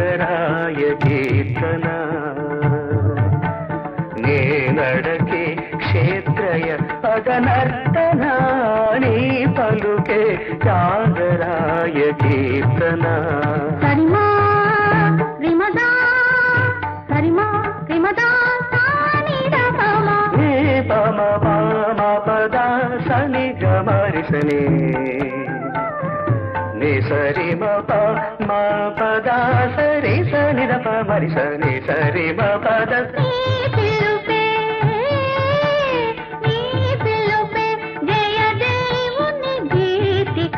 త్యాగరాయ కీర్తన నేనడకే క్షేత్రయ పదనర్తన నీ పలుకే త్యాగరాయ కీర్తన సరిమా రిమదా సరిమా రిమదా సానిరపమా నీ పమ పామ పద సని గమరిసని నీ సరి మ ప మ పద సరి సని ద ప మరి సని సరి మ పద నీ పిలుపే నీ పిలుపే జయ దేవుని గీతిక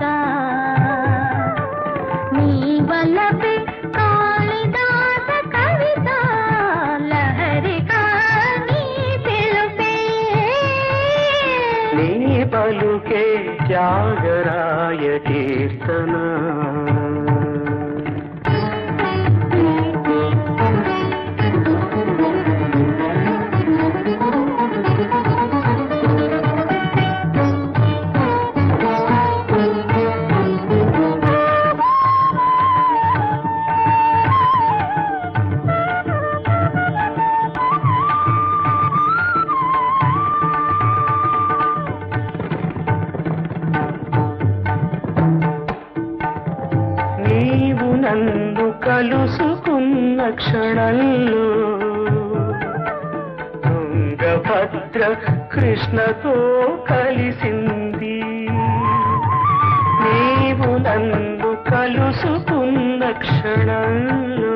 నీ వల్లపే కాళిదాస కవిత లహరిక నీ పిలుపే నీ పలుకే త్యాగరాయ కీర్తన నీవు నన్ను కలుసుకున్న క్షణంలో తుంగభద్ర కృష్ణతో కలిసింది నీవు నన్ను కలుసుకున్న క్షణంలో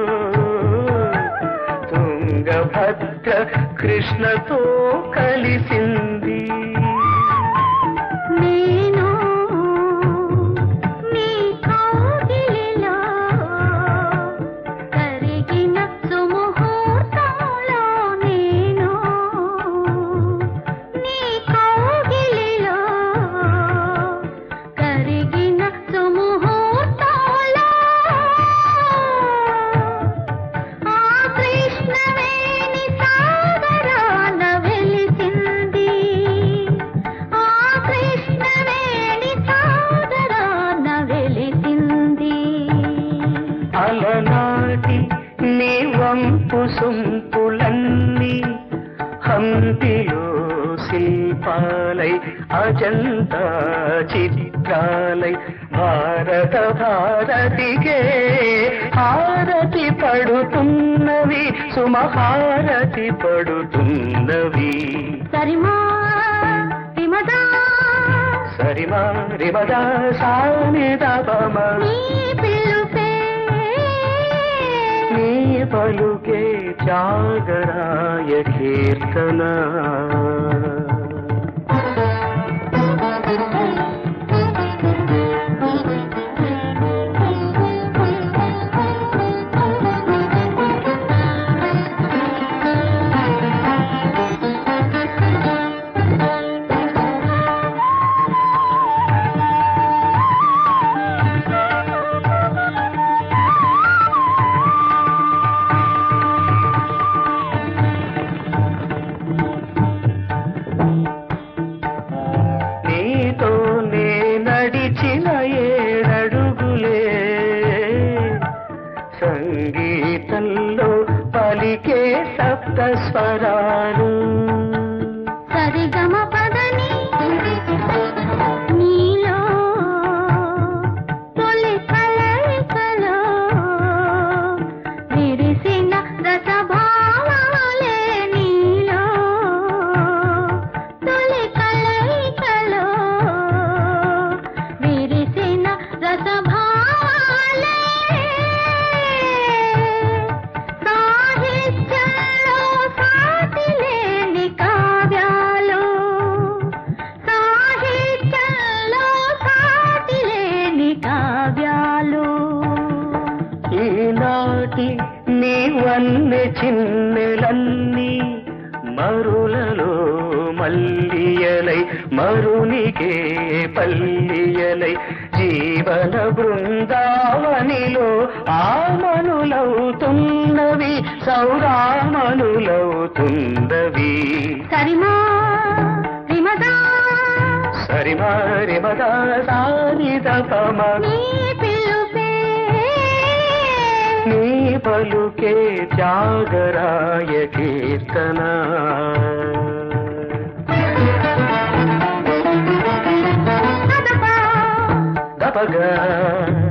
తుంగభద్ర కృష్ణతో కలిసింది నేను నీ కౌగిలిలో కరిగిన సుముహూర్తంలో నేను నీ కౌగిలిలో కరిగిన సుముహూర్తంలో ఆ కృష్ణవేణి సాగరాన వెలిసింది ఆ కృష్ణవేణి సాగరాన వెలిసింది అలనాటి నీ వంపు సొంపులన్నీ హంపిలో శిల్పాలై అజంతా చిత్రాలై భారత భారతికే హారతి పడుతున్నవి సుమహారతి పడుతున్నవి సరిమా విమదా సరిమా రిమదా సానిదపమ నీ పిలుపే నీ పలుకే జాగరాయ కీర్తన నీతో నే నడిచిన ఏడడుగులే సంగీతంలో పలికే సప్త స్వరాలు సరిగమ పదని నీలో తొలి కలయికలో విరిసిన రసభావాలే నీలో తొలి కలయికలో విరిసిన రసభావాలే సాహిత్యంలో సాటిలేని కావ్యాలు సాహిత్యంలో సాటిలేని కావ్యాలు ఈనాటి నీ వన్నె చిన్నెలన్నీ మరులలో మల్లియలై మరునికే పల్లియలై జీవన బృందావనిలో ఆమనులవుతున్నవి సౌరామనులవుతున్నవి సరిమా విమదా సరిమా రిమదా సారిద పమ నీ పిలుపే నీ పలుకే త్యాగరాయ కీర్తన పదపా దపగా